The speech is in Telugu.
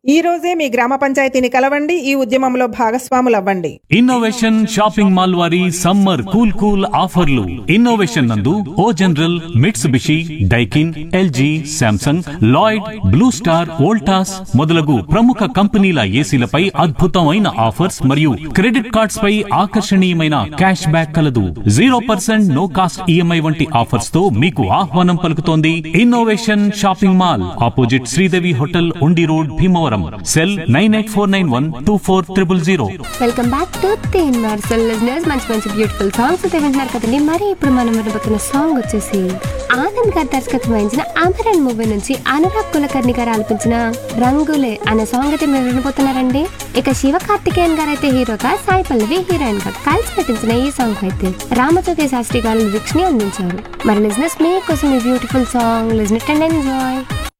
ఈ రోజే మీ గ్రామ పంచాయతీని కలవండి ఈ ఉద్యమంలో భాగస్వాములవ్వండి ఇన్నోవేషన్ షాపింగ్ మాల్ వారి సమ్మర్ కూల్ కూల్ ఆఫర్లు ఇన్నోవేషన్ నందు O general Mitsubishi Daikin LG Samsung Lloyd blue star Voltas మొదలగు ప్రముఖ కంపెనీల ఏసీలపై అద్భుతమైన ఆఫర్స్ మరియు క్రెడిట్ కార్డ్స్ పై ఆకర్షణీయమైన క్యాష్ బ్యాక్ కలదు zero percent no cost EMI వంటి ఆఫర్స్ తో మీకు ఆహ్వానం పలుకుతోంది innovation shopping mall opposite Sridevi hotel Undi road Bhimavaram cell nine eight four nine one two four triple zero welcome back to తీన్ మార్సల్ లిజనర్స్ మంచి మంచి బ్యూటిఫుల్ సాంగ్స్ అయితే వింటున్నారు కదండి మరి ఇప్పుడు మనం వినబోతున్న సాంగ్ వచ్చేసి ఆనంద్ గారి దర్శకత్వం వహించిన అమరన్ మూవీ నుంచి అనురాగ్ కులకర్ణి గారు ఆలపించిన రంగులే అనే సాంగ్ అయితే మీరు వినబోతున్నారండి ఇక శివ కార్తికేయన్ గారు అయితే హీరోగా సాయి పల్లవి హీరోయిన్ గా కలిసి నటించిన ఈ సాంగ్ అయితే రామచోకి శాస్త్రి గారు లిరిక్స్ ని అందించారు మరి లిజనర్స్ మీకోసం ఈ beautiful song listen and enjoy